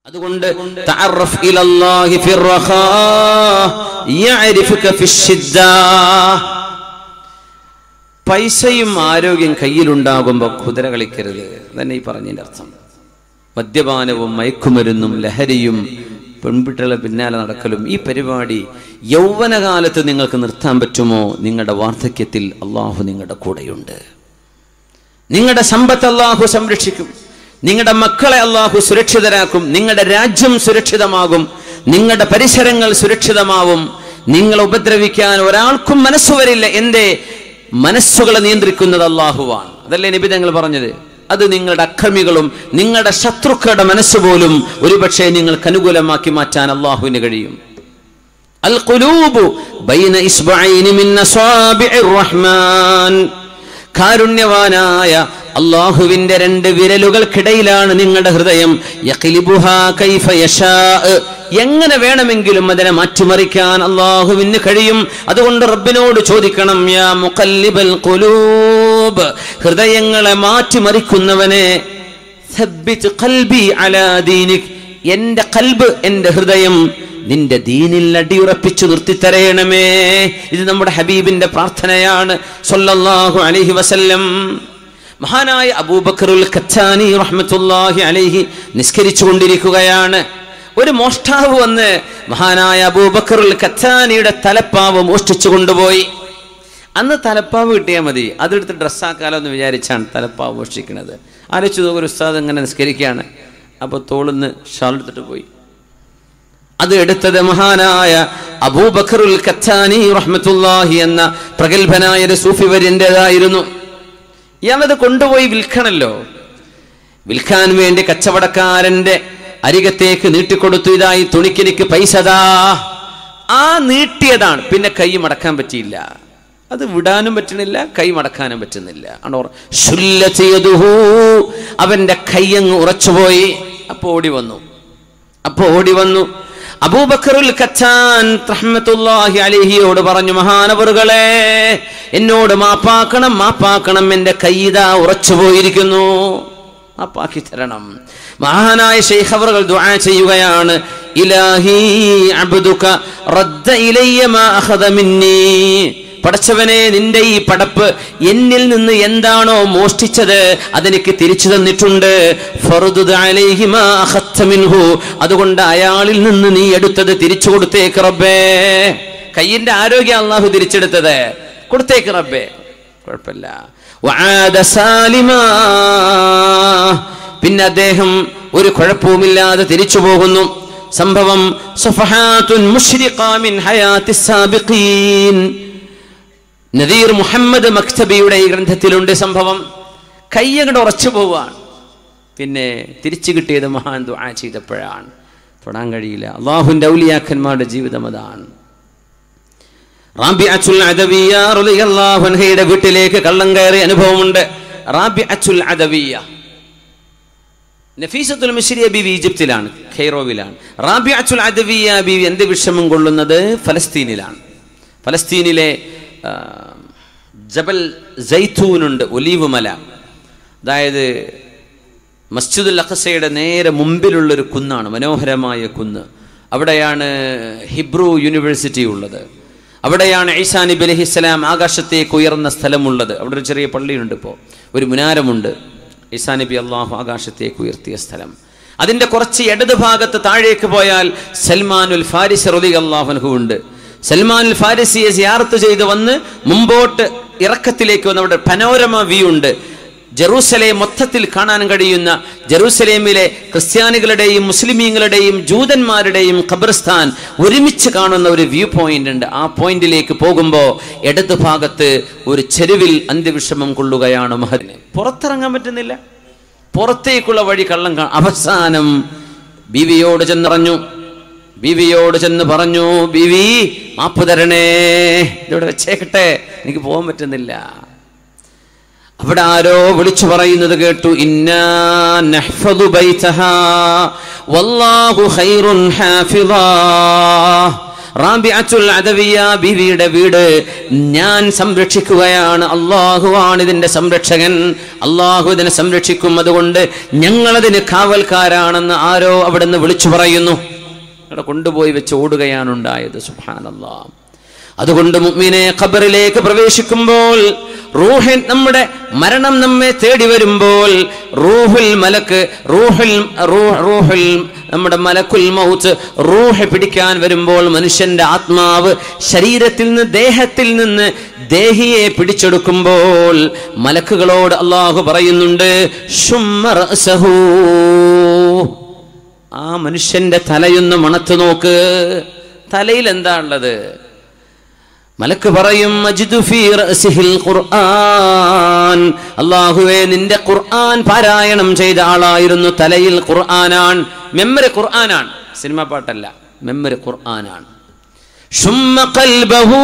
അതുകൊണ്ട് തഅറഫ് ഇലല്ലാഹി ഫിർറഖാ യഅരിഫുക ഫിശ്ശിദ്ദ പൈസയും ആരോഗ്യം കയ്യിലുണ്ടാകുമ്പോൾ കുതിര കളിക്കരുത് തന്നെ ഈ പറഞ്ഞതിന്റെ അർത്ഥം മദ്യപാനവും മയക്കുമരുന്നും ലഹരിയും പെൺകുട്ടികളെ പിന്നാലെ നടക്കലും ഈ പരിപാടി യൗവനകാലത്ത് നിങ്ങൾക്ക് നിർത്താൻ പറ്റുമോ നിങ്ങളുടെ വാർദ്ധക്യത്തിൽ അള്ളാഹു നിങ്ങളുടെ കൂടെയുണ്ട് നിങ്ങളുടെ സമ്പത്ത് അള്ളാഹു സംരക്ഷിക്കും നിങ്ങളുടെ മക്കളെ അള്ളാഹു സുരക്ഷിതരാക്കും നിങ്ങളുടെ രാജ്യം സുരക്ഷിതമാകും നിങ്ങളുടെ പരിസരങ്ങൾ സുരക്ഷിതമാവും നിങ്ങളെ ഉപദ്രവിക്കാൻ ഒരാൾക്കും മനസ്സ് വരില്ല എന്തേ മനസ്സുകളെ നിയന്ത്രിക്കുന്നത് അള്ളാഹുവാണ് അതല്ലേ നബി തങ്ങൾ പറഞ്ഞത് അത് നിങ്ങളുടെ അക്രമികളും നിങ്ങളുടെ ശത്രുക്കളുടെ മനസ്സ് പോലും ഒരുപക്ഷെ നിങ്ങൾക്ക് അനുകൂലമാക്കി മാറ്റാൻ അള്ളാഹുവിന് കഴിയും അൽ ഖുലൂബു ബൈന ഇസ്ബഅൈനി മിൻ അസാബിഇർ റഹ്മാൻ കാരുണ്യവാനായ അള്ളാഹുവിന്റെ രണ്ട് വിരലുകൾക്കിടയിലാണ് നിങ്ങളുടെ ഹൃദയം യഖ്ലിബുഹാ കൈഫ യശാ എങ്ങനെ വേണമെങ്കിലും അതിനെ മാറ്റിമറിക്കാൻ അള്ളാഹുവിന് കഴിയും അതുകൊണ്ട് റബ്ബിനോട് ചോദിക്കണം യാ മുഖല്ലിബൽ ഖുലൂബ് ഹൃദയങ്ങളെ മാറ്റിമറിക്കുന്നവനെ സബ്ബിത് ഖൽബി അലാ ദീനിക് എന്റെ കൽബ് എന്റെ ഹൃദയം നിന്റെ ദീനിൽ അടിയുറപ്പിച്ചു നിർത്തിത്തരയണമേ ഇത് നമ്മുടെ ഹബീബിന്റെ പ്രാർത്ഥനയാണ് സല്ലല്ലാഹു അലൈഹി വസല്ലം മഹാനായ അബൂബക്കറുൽ ഖച്ചാനി റഹ്മത്തുല്ലാഹി അലൈഹി നിസ്കരിച്ചു കൊണ്ടിരിക്കുകയാണ് ഒരു മോഷ്ടാവ് വന്ന് മഹാനായ അബൂബക്കറുൽ ഖച്ചാനിയുടെ തലപ്പാവ് മോഷ്ടിച്ചു കൊണ്ടുപോയി അന്ന് തലപ്പാവ് കിട്ടിയാൽ മതി അതെടുത്ത് ഡ്രസ്സാക്കാലോ എന്ന് വിചാരിച്ചാണ് തലപ്പാവ് മോഷ്ടിക്കുന്നത് ആലോചിച്ചു നോക്കുക ഒരു ഉസ്താദ് ഇങ്ങനെ നിസ്കരിക്കുകയാണ് അപ്പോൾ തോളുന്ന് ഷാൾ എടുത്തിട്ട് പോയി അത് എടുത്തത് മഹാനായ അബൂബക്കറുൽ ഖത്താനി റഹ്മത്തുല്ലാഹി എന്ന പ്രഗത്ഭനായ ഒരു സൂഫി വര്യൻ്റെതായിരുന്നു ഇയാളത് കൊണ്ടുപോയി വിൽക്കണല്ലോ വിൽക്കാൻ വേണ്ടി കച്ചവടക്കാരന്റെ അരികത്തേക്ക് നീട്ടിക്കൊടുത്തു ഇതായി തുണിക്കെനിക്ക് പൈസതാ ആ നീട്ടിയതാണ് പിന്നെ കൈ മടക്കാൻ പറ്റിയില്ല അത് വിടാനും പറ്റണില്ല കൈ മടക്കാനും പറ്റുന്നില്ല ആണോ ശുല്ല ചെയ്തുഹൂ അവന്റെ കൈയങ്ങ് ഉറച്ചുപോയി അപ്പൊ ഓടി വന്നു അപ്പൊ ഓടി വന്നു അബൂബക്കറുൽ ഖച്ചാൻ റഹ്മത്തുള്ളാഹി അലൈഹിയോട് പറഞ്ഞു മഹാനവറുകളെ എന്നോട് മാപ്പാക്കണം മാപ്പാക്കണം എന്റെ കൈതാ ഉറച്ചു പോയിരിക്കുന്നു മാപ്പാക്കി തരണം മഹാനായ ശൈഖവറുകൾ ദുആ ചെയ്യുകയാണ് ഇലാഹി അബ്ദുക റദ്ദ ഇലയ്യ മാ അഖദ മിന്നി പടച്ചവനെ നിന്റെ ഈ പടപ്പ് എന്നിൽ നിന്ന് എന്താണോ മോഷ്ടിച്ചത് അതെനിക്ക് തിരിച്ചു തന്നിട്ടുണ്ട് ഫറുദുദ് അലൈഹി മാ അഖദ്ത മിൻഹു അതുകൊണ്ട് അയാളിൽ നിന്ന് നീ എടുത്തത് തിരിച്ചു കൊടുത്തേക്ക് റബ്ബേ കയ്യിന്റെ ആരോഗ്യം അള്ളാഹു തിരിച്ചെടുത്തത് കൊടുത്തേക്ക് റബ്ബേ കുഴപ്പമില്ല വആദ സാലിമാ പിന്നെ അദ്ദേഹം ഒരു കുഴപ്പവുമില്ലാതെ തിരിച്ചു പോകുന്നു സംഭവം സഫഹാത്തുൻ മുശ്രിഖാ മിൻ ഹയാത്തിസ് സാബിഖീൻ നദീർ മുഹമ്മദ് മക്തബിയുടെ ഈ ഗ്രന്ഥത്തിലുണ്ട് സംഭവം കയ്യങ്ങട് ഉറച്ചു പോവാണ് പിന്നെ തിരിച്ചു കിട്ടിയത് മഹാൻ ദുആ ചെയ്തപ്പോഴാണ് തൊടാൻ കഴിയില്ല അള്ളാഹുവിൻ്റെ ഔലിയാക്കന്മാരുടെ ജീവിതം അതാണ് റാബിഅത്തുൽ അദവിയ റളിയല്ലാഹു അൻഹയുടെ വീട്ടിലേക്ക് കള്ളം കയറിയ അനുഭവമുണ്ട് റാബിഅത്തുൽ അദവിയ നഫീസത്തുൽ മിശ്രിയ ബീവി ഈജിപ്തിലാണ് ഖൈറോവിലാണ് റാബിഅത്തുൽ അദവിയ ബീവി എന്ത് വിഷമം കൊള്ളുന്നത് ഫലസ്തീനിലാണ് ഫലസ്തീനിലെ ആ, ജബൽ ജൈത്തൂനുണ്ട് ഒലീവ് മല അതായത് മസ്ജിദുൽ അഖസയുടെ നേരെ മുമ്പിലുള്ളൊരു കുന്നാണ് മനോഹരമായ കുന്ന് അവിടെയാണ് ഹിബ്രു യൂണിവേഴ്സിറ്റി ഉള്ളത് അവിടെയാണ് ഈസാ നബി അലൈഹി സ്വലാം ആകാശത്തേക്ക് ഉയർന്ന സ്ഥലമുള്ളത് അവിടെ ഒരു ചെറിയ പള്ളിയുണ്ട് ഇപ്പോൾ ഒരു മുനാരമുണ്ട് ഈസാ നബി അള്ളാഹു ആകാശത്തേക്ക് ഉയർത്തിയ സ്ഥലം അതിൻ്റെ കുറച്ച് ഇടത് ഭാഗത്ത് താഴേക്ക് പോയാൽ സൽമാനുൽ ഫാരിസ് റലി അള്ളാഹുനഹു ഉണ്ട് സൽമാൻ ഫാരിസിയെ സിയാർത്ത് ചെയ്ത് വന്ന് മുമ്പോട്ട് ഇറക്കത്തിലേക്ക് വന്ന് അവിടെ പനോരമ വ്യൂ ഉണ്ട് ജെറൂസലേം മൊത്തത്തിൽ കാണാൻ കഴിയുന്ന ജെറൂസലേമിലെ ക്രിസ്ത്യാനികളുടെയും മുസ്ലിമീങ്ങളുടെയും ജൂതന്മാരുടെയും ഖബർസ്ഥാൻ ഒരുമിച്ച് കാണുന്ന ഒരു വ്യൂ പോയിന്റ് ഉണ്ട് ആ പോയിന്റിലേക്ക് പോകുമ്പോൾ ഇടത് ഭാഗത്ത് ഒരു ചെരുവിൽ അന്ത്യവിഷമം കൊള്ളുകയാണ് മഹദിന് പുറത്തിറങ്ങാൻ പറ്റുന്നില്ല പുറത്തേക്കുള്ള വഴി കള്ളം കാ അവസാനം ബീവിയോട് ചെന്നറിഞ്ഞു ബീവിയോട് ചെന്ന് പറഞ്ഞു ബീവി മാപ്പ് തരണേ ഇതിവിടെ വെച്ചേക്കട്ടെ എനിക്ക് പോകാൻ പറ്റുന്നില്ല അവിടെ ആരോ വിളിച്ചു പറയുന്നത് കേട്ടു ഇന്നാ നഹ്ഫദു ബൈതഹാ വല്ലാഹു ഖൈറുൻ ഹാഫിളാ റാബിഅത്തുൽ അദവിയ ബീവിയുടെ വീട് ഞാൻ സംരക്ഷിക്കുകയാണ് അള്ളാഹുവാണ് ഇതിന്റെ സംരക്ഷകൻ അള്ളാഹു ഇതിനെ സംരക്ഷിക്കും അതുകൊണ്ട് ഞങ്ങളതിന് കാവൽക്കാരാണെന്ന് ആരോ അവിടുന്ന് വിളിച്ചു പറയുന്നു അവിടെ കൊണ്ടുപോയി വെച്ച് ഓടുകയാണ് ഉണ്ടായത് സുഹാനല്ലാ അതുകൊണ്ട് മുഅ്മിനെ ഖബറിലേക്ക് പ്രവേശിക്കുമ്പോൾ റൂഹിൻ നമ്മുടെ മരണം നമ്മെ തേടി വരുമ്പോൾ റൂഹുൽ മലക്ക് റൂഹുൽ റൂ- റൂഹുൽ നമ്മുടെ മലക്കുൽ മൗത്ത് റൂഹ് പിടിക്കാൻ വരുമ്പോൾ മനുഷ്യന്റെ ആത്മാവ് ശരീരത്തിൽ നിന്ന് ദേഹത്തിൽ നിന്ന് ദേഹിയെ പിടിച്ചെടുക്കുമ്പോൾ മലക്കുകളോട് അള്ളാഹു പറയുന്നുണ്ട് "ശുമ്മ റഅസഹു." ആ മനുഷ്യന്റെ തലയൊന്ന് മണത്തു നോക്ക് തലയിൽ എന്താ ഉള്ളത് മലക്ക് പറയും "അജിദു ഫീ റഅസിഹിൽ ഖുർആൻ അല്ലാഹുവേ നിന്റെ ഖുർആൻ പാരായണം ചെയ്ത ആളായിരുന്നു തലയിൽ ഖുർആനാണ് മെമ്മറി ഖുർആനാണ് സിനിമ പാട്ടല്ല മെമ്മറി ഖുർആനാണ് ഷുമ്മ ഖൽബഹു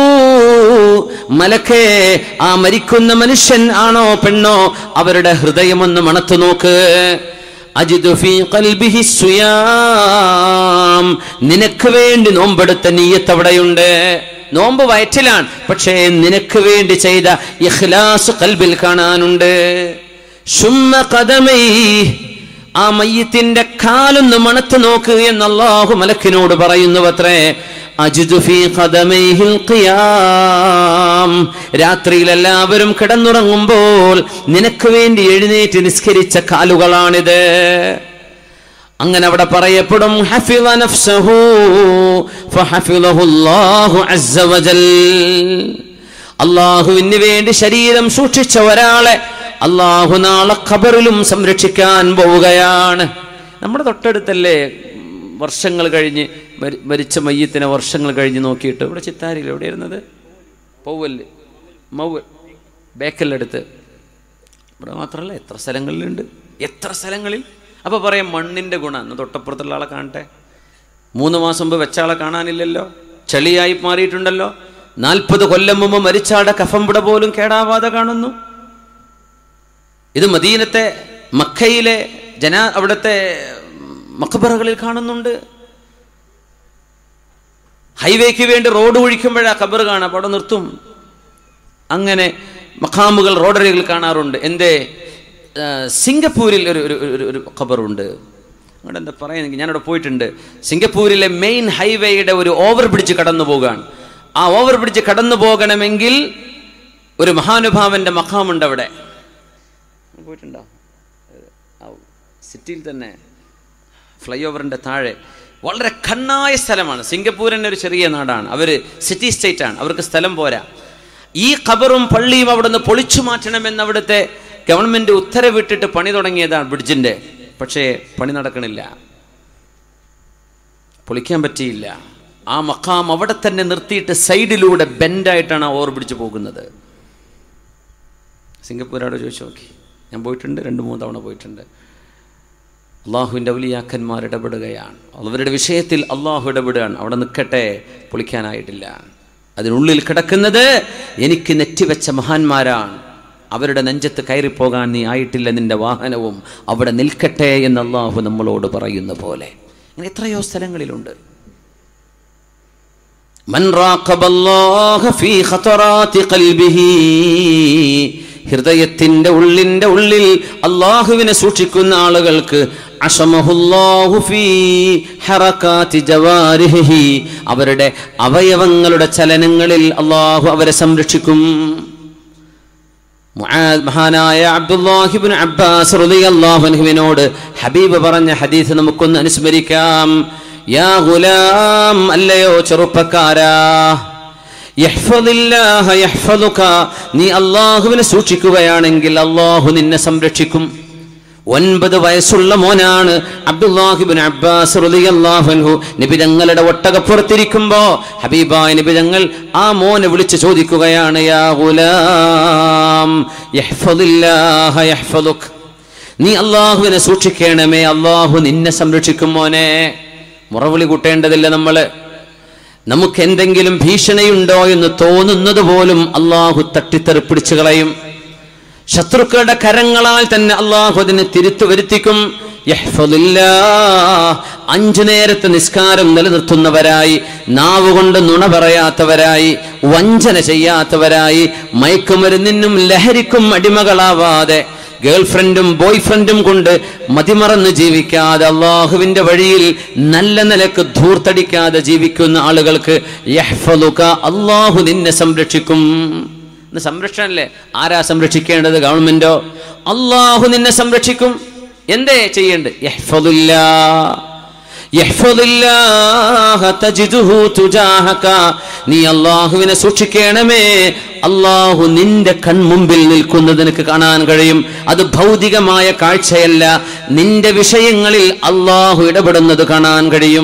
മലക്കേ ആ മരിക്കുന്ന മനുഷ്യൻ ആണോ പെണ്ണോ അവരുടെ ഹൃദയമൊന്ന് മണത്തു നോക്ക് അജിദു ഫീ ഖൽബിഹി സുയാം നിനക്ക് വേണ്ടി നോമ്പെടുത്ത നീയത്ത് അവിടെയുണ്ട് നോമ്പ് വയറ്റിലാണ് പക്ഷേ നിനക്ക് വേണ്ടി ചെയ്ത ഇഖ്ലാസ് കൽബിൽ കാണാനുണ്ട് ഷുമ്മ ഖദമൈ ആ മയ്യത്തിന്റെ കാലൊന്ന് മണത്ത് നോക്ക് എന്ന് അള്ളാഹു മലക്കിനോട് പറയുന്നു അത്രേ അജിദു ഫീ ഖദമൈഹിൽ ഖിയാം രാത്രിയിൽ എല്ലാവരും കിടന്നുറങ്ങുമ്പോൾ നിനക്ക് വേണ്ടി എഴുന്നേറ്റ് നിസ്കരിച്ച കാലുകളാണിത് അങ്ങനെ അവിടെ പറയപ്പെടും ഹഫിള നഫ്സഹു ഫഹഫിളഹു അല്ലാഹു അസ്സ വജൽ അള്ളാഹുവിന് വേണ്ടി ശരീരം സൂക്ഷിച്ച ഒരാളെ അള്ളാഹു നാളെ ഖബറിലും സംരക്ഷിക്കാൻ പോവുകയാണ് നമ്മുടെ തൊട്ടടുത്തല്ലേ വർഷങ്ങൾ കഴിഞ്ഞ് മരി- മരിച്ച മയ്യത്തിനെ വർഷങ്ങൾ കഴിഞ്ഞ് നോക്കിയിട്ട് ഇവിടെ ചിത്താരിയിൽ എവിടെയായിരുന്നത് പൗവല് മൗവൽ ബേക്കലിനടുത്ത് ഇവിടെ മാത്രമല്ല എത്ര സ്ഥലങ്ങളിലുണ്ട് എത്ര സ്ഥലങ്ങളിൽ അപ്പോൾ പറയാം മണ്ണിൻ്റെ ഗുണം എന്ന് തൊട്ടപ്പുറത്തുള്ള ആളെ കാണട്ടെ മൂന്ന് മാസം മുമ്പ് വെച്ച ആളെ കാണാനില്ലല്ലോ ചെളിയായി മാറിയിട്ടുണ്ടല്ലോ നാൽപ്പത് കൊല്ലം മുമ്പ് മരിച്ചാടെ കഫംപിട പോലും കേടാവാതെ കാണുന്നു ഇത് മദീനത്തെ മക്കയിലെ ജന അവിടുത്തെ മക്കബറകളിൽ കാണുന്നുണ്ട് ഹൈവേക്ക് വേണ്ടി റോഡ് ഒഴിക്കുമ്പോഴാ ഖബർ കാണാം അപ്പോൾ അവിടെ നിർത്തും അങ്ങനെ മഖാമുകൾ റോഡരികൾ കാണാറുണ്ട് എൻ്റെ ആ, സിംഗപ്പൂരിൽ ഒരു ഒരു ഒരു- ഒരു ഖബറുണ്ട് അവിടെ എന്താ പറയുന്നെങ്കിൽ ഞാനവിടെ പോയിട്ടുണ്ട് സിംഗപ്പൂരിലെ മെയിൻ ഹൈവേയുടെ ഒരു ഓവർ ബ്രിഡ്ജ് കടന്നു പോകാണ് ആ ഓവർ ബ്രിഡ്ജ് കടന്നു പോകണമെങ്കിൽ ഒരു മഹാനുഭാവന്റെ മഖാമുണ്ട് അവിടെ പോയിട്ടുണ്ടോ ആ സിറ്റിയിൽ തന്നെ ഫ്ലൈ ഓവറിൻ്റെ താഴെ വളരെ കണ്ണായ സ്ഥലമാണ് സിംഗപ്പൂരിൻ്റെ ഒരു ചെറിയ നാടാണ് അവർ സിറ്റി സ്റ്റേറ്റ് ആണ് അവർക്ക് സ്ഥലം പോരാ ഈ ഖബറും പള്ളിയും അവിടുന്ന് പൊളിച്ചു മാറ്റണമെന്ന് അവിടുത്തെ ഗവൺമെൻറ് ഉത്തരവിട്ടിട്ട് പണി തുടങ്ങിയതാണ് ബ്രിഡ്ജിൻ്റെ പക്ഷേ പണി നടക്കണില്ല പൊളിക്കാൻ പറ്റിയില്ല ആ മക്കാം അവിടെ തന്നെ നിർത്തിയിട്ട് സൈഡിലൂടെ ബെൻഡായിട്ടാണ് ആ ഓവർ ബ്രിഡ്ജ് പോകുന്നത് സിംഗപ്പൂരോട് ചോദിച്ചു നോക്കി ഞാൻ പോയിട്ടുണ്ട് രണ്ട് മൂന്ന് തവണ പോയിട്ടുണ്ട് അള്ളാഹുവിൻ്റെ ഔലിയാക്കന്മാർ ഇടപെടുകയാണ് അവരുടെ വിഷയത്തിൽ അള്ളാഹു ഇടപെടുകയാണ് അവിടെ നിൽക്കട്ടെ പൊളിക്കാനായിട്ടില്ല അതിനുള്ളിൽ കിടക്കുന്നത് എനിക്ക് നെറ്റിവെച്ച മഹാന്മാരാണ് അവരുടെ നെഞ്ചത്ത് കയറിപ്പോകാൻ നീ ആയിട്ടില്ല നിന്റെ വാഹനവും അവിടെ നിൽക്കട്ടെ എന്ന് അള്ളാഹു നമ്മളോട് പറയുന്ന പോലെ ഇങ്ങനെ എത്രയോ സ്ഥലങ്ങളിലുണ്ട് من راقب الله في خطرات قلبه ഹൃദയത്തിന്റെ ഉള്ളിന്റെ ഉള്ളിൽ അള്ളാഹുവിനെ സൂക്ഷിക്കുന്ന ആളുകൾക്ക് അശമഹുല്ലാഹു ഫീ ഹറകാതി ജവാരിഹിഹി അവരുടെ അവയവങ്ങളുടെ ചലനങ്ങളിൽ അള്ളാഹു അവരെ സംരക്ഷിക്കും മുആദ് മഹാനായ അബ്ദുല്ലാഹിബ്നു അബ്ബാസ് റളിയല്ലാഹു അൻഹുവിനോട് ഹബീബ് പറഞ്ഞ ഹദീസ് നമുക്കൊന്ന് അനുസ്മരിക്കാം യാ ഗുലാം അല്ലയോ ചെറുപ്പക്കാരാ യഹ്ഫദില്ലാഹ യഹ്ഫദുക നീ അള്ളാഹുവിനെ സൂക്ഷിക്കുകയാണെങ്കിൽ അള്ളാഹു നിന്നെ സംരക്ഷിക്കും ഒൻപത് വയസ്സുള്ള മോനാണ് അബ്ദുല്ലാഹിബിൻ അബ്ബാസ് റളിയല്ലാഹു അൻഹു നബി തങ്ങളുടെ ഒട്ടകപ്പുറത്തിരിക്കുമ്പോ ഹബീബായ നബി തങ്ങൾ ആ മോനെ വിളിച്ച് ചോദിക്കുകയാണ് യാ ഗുലാം യഹ്ഫദില്ലാഹ യഹ്ഫദുക നീ അള്ളാഹുവിനെ സൂക്ഷിക്കണമേ അള്ളാഹു നിന്നെ സംരക്ഷിക്കും മോനെ മുറവിളി കൂട്ടേണ്ടതില്ല നമ്മള് നമുക്ക് എന്തെങ്കിലും ഭീഷണിയുണ്ടോ എന്ന് തോന്നുന്നത് പോലും അള്ളാഹു തട്ടിത്തെറിപ്പിടിച്ചു കളയും ശത്രുക്കളുടെ കരങ്ങളാൽ തന്നെ അള്ളാഹു അതിനെ തിരുത്തു വരുത്തിക്കും യഹ്ഫദില്ലാ. അഞ്ചു നേരത്തെ നിസ്കാരം നിലനിർത്തുന്നവരായി നാവ് കൊണ്ട് നുണ പറയാത്തവരായി വഞ്ചന ചെയ്യാത്തവരായി മയക്കുമരുന്നിനും ലഹരിക്കും അടിമകളാവാതെ ഗേൾഫ്രണ്ടും ബോയ്ഫ്രണ്ടും കൊണ്ട് മതിമറന്ന് ജീവിക്കാതെ അള്ളാഹുവിന്റെ വഴിയിൽ നല്ല നിലക്ക് ധൂർത്തടിക്കാതെ ജീവിക്കുന്ന ആളുകൾക്ക് യഹ്ഫലുക അള്ളാഹു നിന്നെ സംരക്ഷിക്കും ഇന്ന് സംരക്ഷണല്ലേ ആരാ സംരക്ഷിക്കേണ്ടത് ഗവൺമെന്റോ അള്ളാഹു നിന്നെ സംരക്ഷിക്കും എന്തേ ചെയ്യേണ്ടത് യഹ്ഫദുല്ലാ യഹ്ഫദുല്ലാഹ തജിദുഹു തുജാഹക. നീ അള്ളാഹുവിനെ സൂക്ഷിക്കണമേ അള്ളാഹു നിന്റെ കൺമുമ്പിൽ നിൽക്കുന്നത് നിനക്ക് കാണാൻ കഴിയും അത് ഭൗതികമായ കാഴ്ചയല്ല നിന്റെ വിഷയങ്ങളിൽ അള്ളാഹു ഇടപെടുന്നത് കാണാൻ കഴിയും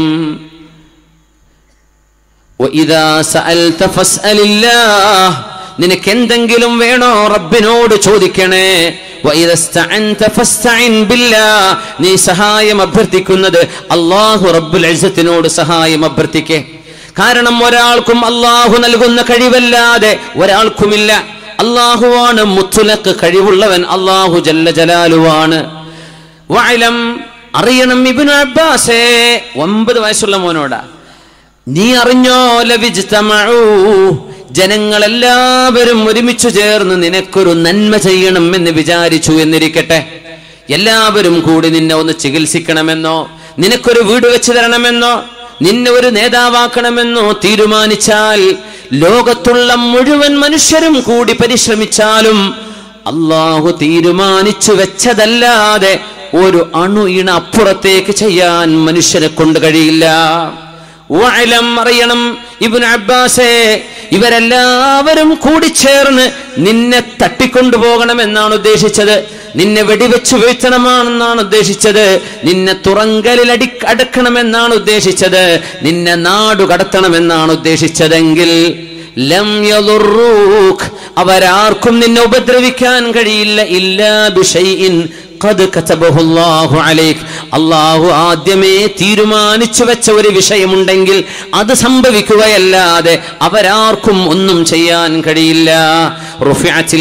وإذا سألت فاسأل الله നിനക്ക് എന്തെങ്കിലും വേണോ റബ്ബിനോട് ചോദിക്കണേ وإذا استعنت فاستعن بالله നീ സഹായം അഭ്യർത്ഥിക്കുന്നത് അള്ളാഹു റബ്ബുൽ ഇസ്സത്തിനോട് സഹായം അഭ്യർത്ഥിക്കേ കാരണം ഒരാൾക്കും അള്ളാഹു നൽകുന്ന കഴിവല്ലാതെ ഒരാൾക്കുമില്ല അള്ളാഹുവാണ് മുത്തുലക്ക് കഴിവുള്ളവൻ അള്ളാഹു ജല്ല ജലാലുവാണ് വഅലം അറിയണം ഇബ്നു അബ്ബാസേ ഒമ്പത് വയസ്സുള്ള മോനോടാ നീ അറിഞ്ഞോ ലവിജ്തമഊ ജനങ്ങളെല്ലാവരും ഒരുമിച്ചു ചേർന്ന് നിനക്കൊരു നന്മ ചെയ്യണം എന്ന് വിചാരിച്ചു എന്നിരിക്കട്ടെ എല്ലാവരും കൂടി നിന്നെ ഒന്ന് ചികിത്സിക്കണമെന്നോ നിനക്കൊരു വീട് വെച്ച് തരണമെന്നോ നിന്നെ ഒരു നേതാവാക്കണമെന്നോ തീരുമാനിച്ചാൽ ലോകത്തുള്ള മുഴുവൻ മനുഷ്യരും കൂടി പരിശ്രമിച്ചാലും അള്ളാഹു തീരുമാനിച്ചു വെച്ചതല്ലാതെ ഒരു അണു ഇണ അപ്പുറത്തേക്ക് ചെയ്യാൻ മനുഷ്യനെ കൊണ്ട് കഴിയില്ല വഅലം അറിയണം ഇബ്നു അബ്ബാസേ ഇവരെല്ലാവരും കൂടിച്ചേർന്ന് നിന്നെ തട്ടിക്കൊണ്ടുപോകണമെന്നാണ് ഉദ്ദേശിച്ചത് നിന്നെ വെടിവെച്ച് വീഴ്ത്തണമാണെന്നാണ് ഉദ്ദേശിച്ചത് നിന്നെ തുറങ്കലിൽ അടി അടക്കണമെന്നാണ് ഉദ്ദേശിച്ചത് നിന്നെ നാടു കടത്തണമെന്നാണ് ഉദ്ദേശിച്ചതെങ്കിൽ ലം യദുറൂഖ് അവരാർക്കും നിന്നെ ഉപദ്രവിക്കാൻ കഴിയില്ല ഇല്ലാ ബിഷൈഇൻ ഖദ് കതബഹു അല്ലാഹു അലൈക് അല്ലാഹു ആദ്യമേ തീരുമാനിച്ചു വെച്ച ഒരു വിഷയമുണ്ടെങ്കിൽ അത് സംഭവിക്കുകയല്ലാതെ അവരാർക്കും ഒന്നും ചെയ്യാൻ കഴിയില്ല റുഫിഅത്തിൽ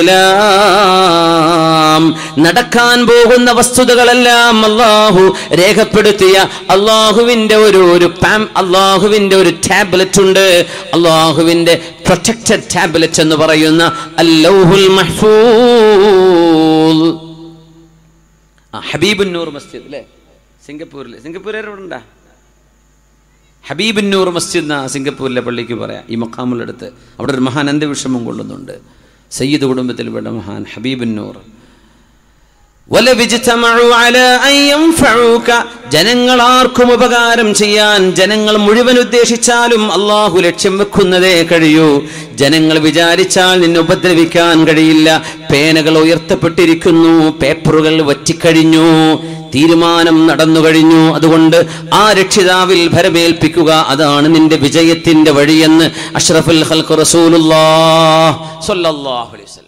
അഖ്ലാം നടക്കാൻ പോകുന്ന വസ്തുതകളെല്ലാം അള്ളാഹു രേഖപ്പെടുത്തിയ അള്ളാഹുവിന്റെ ഒരു ഒരു പാം അള്ളാഹുവിന്റെ ഒരു ടാബ്ലറ്റ് ഉണ്ട് അള്ളാഹുവിന്റെ പ്രൊട്ടക്റ്റഡ് ടാബ്ലറ്റ് എന്ന് പറയുന്ന അല്ലൗഹുൽ മഹ്ഫൂൽ ആ ഹബീബുന്നൂർ മസ്ജിദ് അല്ലേ സിംഗപ്പൂരിൽ സിംഗപ്പൂർ എവിടെ ഉണ്ടാ ഹബീബുന്നൂർ മസ്ജിദ് എന്നാ സിംഗപ്പൂരിലെ പള്ളിക്ക് പറയാം ഈ മക്കാമുള്ളടുത്ത് അവിടെ ഒരു മഹാൻ അന്ത്യവിഷമം കൊള്ളുന്നുണ്ട് സയ്യിദ് കുടുംബത്തിൽപ്പെട്ട മഹാൻ ഹബീബുന്നൂർ വലവിജ്തമഉ അലാ അൻ യൻഫഉക ജനങ്ങൾ ആർക്കും ഉപകാരം ചെയ്യാൻ ജനങ്ങൾ മുഴുവൻ ഉദ്ദേശിച്ചാലും അള്ളാഹു ലക്ഷ്യം വെക്കുന്നതേ കഴിയൂ ജനങ്ങൾ വിചാരിച്ചാൽ നിന്നെ ഉപദ്രവിക്കാൻ കഴിയില്ല പേനകൾ ഉയർത്തപ്പെട്ടിരിക്കുന്നു പേപ്പറുകൾ വറ്റിക്കഴിഞ്ഞു തീരുമാനം നടന്നു കഴിഞ്ഞു അതുകൊണ്ട് ആ രക്ഷിതാവിൽ ഭരമേൽപ്പിക്കുക അതാണ് നിന്റെ വിജയത്തിന്റെ വഴിയെന്ന് അഷ്റഫുൽ ഖൽഖ് റസൂലുള്ളാഹ് സ്വല്ലല്ലാഹു അലൈഹി വസല്ലം